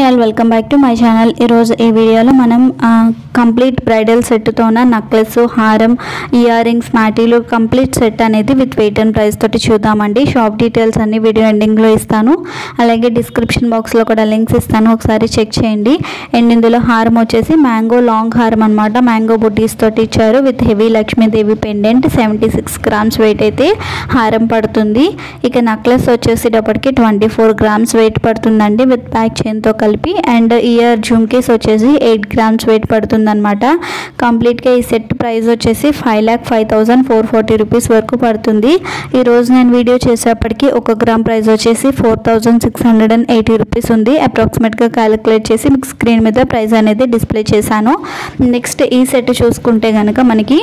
all welcome back to my channel ఈరోజు ఈ వీడియోలో మనం ఆ, కంప్లీట్ బ్రైడల్ సెట్తో ఉన్న నెక్లెస్ హారం ఇయర్ రింగ్స్ మ్యాటీలు కంప్లీట్ సెట్ అనేది విత్ వెయిట్ అండ్ ప్రైస్ తోటి చూద్దామండి షాప్ డీటెయిల్స్ అన్ని వీడియో ఎండింగ్లో ఇస్తాను అలాగే డిస్క్రిప్షన్ బాక్స్లో కూడా లింక్స్ ఇస్తాను ఒకసారి చెక్ చేయండి అండ్ ఇందులో హారం వచ్చేసి మ్యాంగో లాంగ్ హారం అనమాట మ్యాంగో బుటీస్ తోటి ఇచ్చారు with heavy Lakshmidevi pendant seventy six grams weight అయితే హారం పడుతుంది ఇక నెక్లెస్ వచ్చేసేటప్పటికి ట్వంటీ ఫోర్ గ్రామ్స్ వెయిట్ పడుతుందండి విత్ బ్యాక్ చైన్తో కలిపి అండ్ ఇయర్ జుమ్కీస్ వచ్చేసి ఎయిట్ గ్రామ్స్ వెయిట్ పడుతుందన్నమాట కంప్లీట్గా ఈ సెట్ ప్రైస్ వచ్చేసి five lakh five thousand four forty rupees వరకు పడుతుంది ఈ రోజు నేను వీడియో చేసేప్పటికి ఒక గ్రామ్ ప్రైస్ వచ్చేసి four thousand six hundred and eighty rupees ఉంది అప్రాక్సిమేట్గా క్యాలిక్యులేట్ చేసి మీకు స్క్రీన్ మీద ప్రైస్ అనేది డిస్ప్లే చేశాను నెక్స్ట్ ఈ సెట్ చూసుకుంటే కనుక మనకి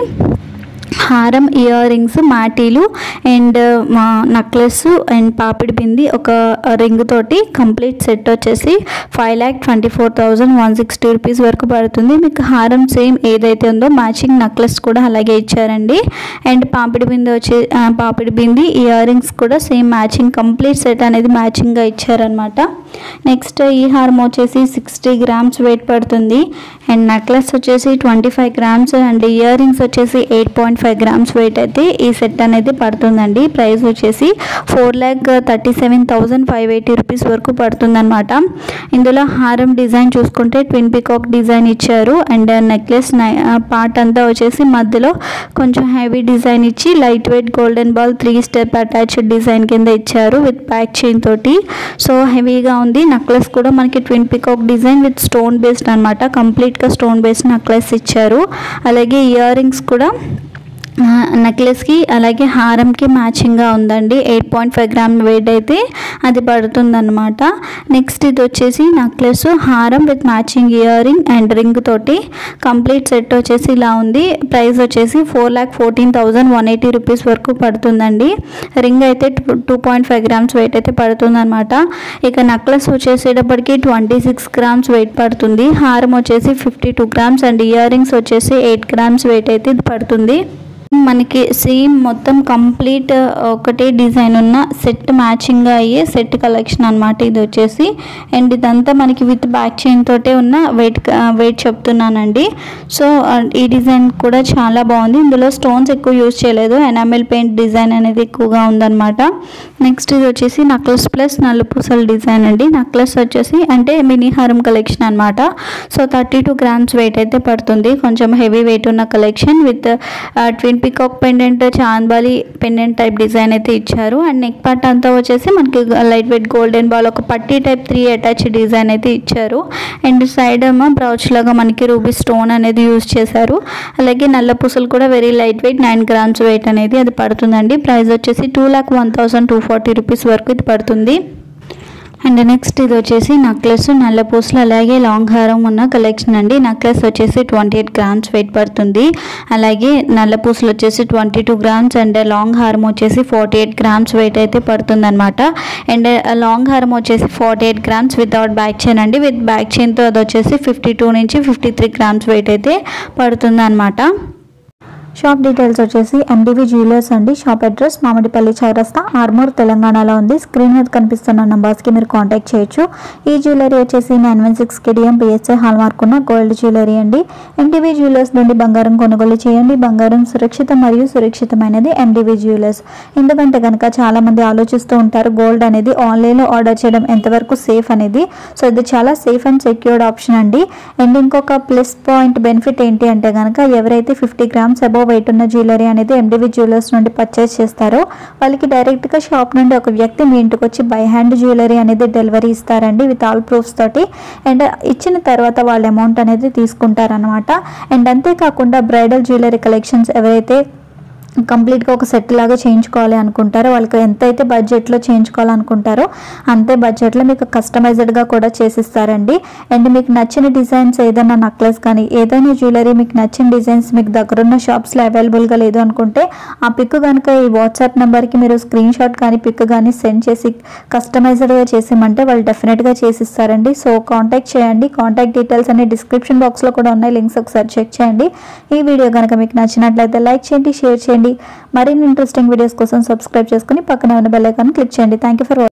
హారం ఇయర్ రింగ్స్ మాటీలు అండ్ మా నెక్లెస్ అండ్ పాపిడి బింది ఒక రింగ్ తోటి కంప్లీట్ సెట్ వచ్చేసి five lakh twenty four thousand one sixty rupees వరకు పడుతుంది మీకు హారం సేమ్ ఏదైతే ఉందో మ్యాచింగ్ నెక్లెస్ కూడా అలాగే ఇచ్చారండి అండ్ పాపిడి బింది వచ్చి ఆ, పాపిడి బింది ఇయర్ రింగ్స్ కూడా సేమ్ మ్యాచింగ్ కంప్లీట్ సెట్ అనేది మ్యాచింగ్గా ఇచ్చారనమాట నెక్స్ట్ ఈ హారం వచ్చేసి సిక్స్టీ గ్రామ్స్ వెయిట్ పడుతుంది అండ్ నెక్లెస్ వచ్చేసి twenty five grams and earrings వచ్చేసి eight point five grams weight అయితే ఈ సెట్ అనేది పడుతుందండి ప్రైస్ వచ్చేసి four lakh thirty seven thousand five eighty rupees వరకు పడుతుందన్నమాట ఇందులో హారం డిజైన్ చూసుకుంటే ట్విన్ పికాక్ డిజైన్ ఇచ్చారు అండ్ నెక్లెస్ పార్ట్ అంతా వచ్చేసి మధ్యలో కొంచెం హెవీ డిజైన్ ఇచ్చి light weight golden ball three step attached design కింద ఇచ్చారు విత్ బ్యాక్ చైన్ తోటి సో హెవీగా ఉంది నెక్లెస్ కూడా మనకి twin peacock design with stone based అనమాట కంప్లీట్గా స్టోన్ బేస్డ్ నెక్లెస్ ఇచ్చారు అలాగే ఇయర్ రింగ్స్ కూడా నెక్లెస్కి అలాగే హారంకి మ్యాచింగ్గా ఉందండి eight point five gram weight అయితే అది పడుతుందన్నమాట నెక్స్ట్ ఇది వచ్చేసి నెక్లెస్ హారం with matching earrings and ring తోటి కంప్లీట్ సెట్ వచ్చేసి ఇలా ఉంది ప్రైస్ వచ్చేసి four lakh fourteen thousand one eighty rupees వరకు పడుతుందండి రింగ్ అయితే two point five grams weight అయితే పడుతుందన్నమాట ఇక నెక్లెస్ వచ్చేసేటప్పటికి ట్వంటీ సిక్స్ గ్రామ్స్ వెయిట్ పడుతుంది హారం వచ్చేసి fifty two grams and earrings వచ్చేసి ఎయిట్ గ్రామ్స్ వెయిట్ అయితే ఇది పడుతుంది మనకి సేమ్ మొత్తం కంప్లీట్ ఒకటే డిజైన్ ఉన్న సెట్ మ్యాచింగ్గా అయ్యే సెట్ కలెక్షన్ అనమాట ఇది వచ్చేసి అండ్ ఇదంతా మనకి విత్ బ్యాక్ చైన్ తోటే ఉన్న వెయిట్ వెయిట్ చెప్తున్నానండి సో ఈ డిజైన్ కూడా చాలా బాగుంది ఇందులో స్టోన్స్ ఎక్కువ యూజ్ చేయలేదు ఎనామిల్ పెయింట్ డిజైన్ అనేది ఎక్కువగా ఉందన్నమాట నెక్స్ట్ ఇది వచ్చేసి నక్లెస్ ప్లస్ నలుపూసల డిజైన్ అండి నక్లెస్ వచ్చేసి అంటే మినీ హారం కలెక్షన్ అనమాట so thirty two grams weight అయితే పడుతుంది కొంచెం హెవీ వెయిట్ ఉన్న collection with twin peacock pendant chandbali pendant type design అయితే ఇచ్చారు అండ్ నెక్ పార్ట్ అంతా వచ్చేసి మనకి లైట్ వెయిట్ గోల్డెన్ బాల్ ఒక పట్టీ టైప్ త్రీ అటాచ్ డిజైన్ అయితే ఇచ్చారు అండ్ సైడ్ ఏమో బ్రౌచ్ లాగా మనకి రూబీ స్టోన్ అనేది యూజ్ చేశారు అలాగే నల్ల పూసలు కూడా very light weight nine grams weight అనేది అది పడుతుందండి ప్రైస్ వచ్చేసి two lakh one thousand two forty rupees వరకు ఇది పడుతుంది అండ్ నెక్స్ట్ ఇది వచ్చేసి నెక్లెస్ నల్ల పూసలు అలాగే లాంగ్ హారం ఉన్న కలెక్షన్ అండి నెక్లెస్ వచ్చేసి ట్వంటీ ఎయిట్ గ్రామ్స్ వెయిట్ పడుతుంది అలాగే నల్ల పూసలు వచ్చేసి twenty two grams and long హారం వచ్చేసి ఫార్టీ ఎయిట్ గ్రామ్స్ వెయిట్ అయితే పడుతుంది అనమాట అండ్ లాంగ్ హారం వచ్చేసి forty eight grams without back chain అండి విత్ బ్యాక్ చైన్తో అది వచ్చేసి ఫిఫ్టీ టూ నుంచి ఫిఫ్టీ త్రీ గ్రామ్స్ వెయిట్ అయితే పడుతుంది అనమాట షాప్ డీటెయిల్స్ వచ్చేసి ఎండివి జ్యువెలర్స్ అండి షాప్ అడ్రస్ మామిడిపల్లి చౌరస్తా ఆర్మూర్ తెలంగాణలో ఉంది స్క్రీన్ మీద కనిపిస్తున్న నంబర్స్కి మీరు కాంటాక్ట్ చేయొచ్చు ఈ జ్యువెలరీ వచ్చేసి nine one six KDM PSI hallmark ఉన్న గోల్డ్ జ్యువెలరీ అండి ఎండివి జ్యువెలర్స్ నుండి బంగారం కొనుగోలు చేయండి బంగారం సురక్షితం మరియు సురక్షితమైనది ఎండివి జ్యువెలర్స్ ఎందుకంటే కనుక చాలా మంది ఆలోచిస్తూ ఉంటారు గోల్డ్ అనేది ఆన్లైన్లో ఆర్డర్ చేయడం ఎంతవరకు సేఫ్ అనేది సో ఇది చాలా సేఫ్ అండ్ సెక్యూర్డ్ ఆప్షన్ అండి అండ్ ఇంకొక ప్లస్ పాయింట్ బెనిఫిట్ ఏంటి అంటే కనుక ఎవరైతే ఫిఫ్టీ గ్రామ్స్ అబౌవ్ వెయిట్ ఉన్న జ్యువెలరీ అనేది ఎండివి జ్యువెలర్స్ నుండి పర్చేస్ చేస్తారో వాళ్ళకి డైరెక్ట్గా షాప్ నుండి ఒక వ్యక్తి మీ ఇంటికి వచ్చి బై హ్యాండ్ జ్యువెలరీ అనేది డెలివరీ ఇస్తారండి విత్ ఆల్ ప్రూఫ్స్ తోటి అండ్ ఇచ్చిన తర్వాత వాళ్ళ అమౌంట్ అనేది తీసుకుంటారనమాట అండ్ అంతేకాకుండా బ్రైడల్ జ్యువెలరీ కలెక్షన్స్ ఎవరైతే కంప్లీట్గా ఒక సెట్ లాగా చేయించుకోవాలి అనుకుంటారో వాళ్ళకి ఎంతైతే బడ్జెట్లో చేయించుకోవాలనుకుంటారో అంతే బడ్జెట్లో మీకు కస్టమైజ్డ్గా కూడా చేసిస్తారండి అండ్ మీకు నచ్చిన డిజైన్స్ ఏదైనా నెక్లెస్ కానీ ఏదైనా జ్యువెలరీ మీకు నచ్చిన డిజైన్స్ మీకు దగ్గరున్న షాప్స్లో అవైలబుల్గా లేదు అనుకుంటే ఆ పిక్ కనుక ఈ వాట్సాప్ నెంబర్కి మీరు స్క్రీన్ షాట్ కానీ పిక్ కానీ సెండ్ చేసి కస్టమైజ్డ్గా చేసేమంటే వాళ్ళు డెఫినెట్గా చేసిస్తారండి సో కాంటాక్ట్ చేయండి కాంటాక్ట్ డీటెయిల్స్ అన్ని డిస్క్రిప్షన్ బాక్స్లో కూడా ఉన్నాయి లింక్స్ ఒకసారి చెక్ చేయండి ఈ వీడియో కనుక మీకు నచ్చినట్లయితే లైక్ చేయండి షేర్ చేయండి మరిన్ని ఇంట్రెస్టింగ్ వీడియోస్ కోసం సబ్స్క్రైబ్ చేసుకుని పక్కన ఉన్న బెల్ ఐకాన్ క్లిక్ చేయండి థ్యాంక్ యూ ఫర్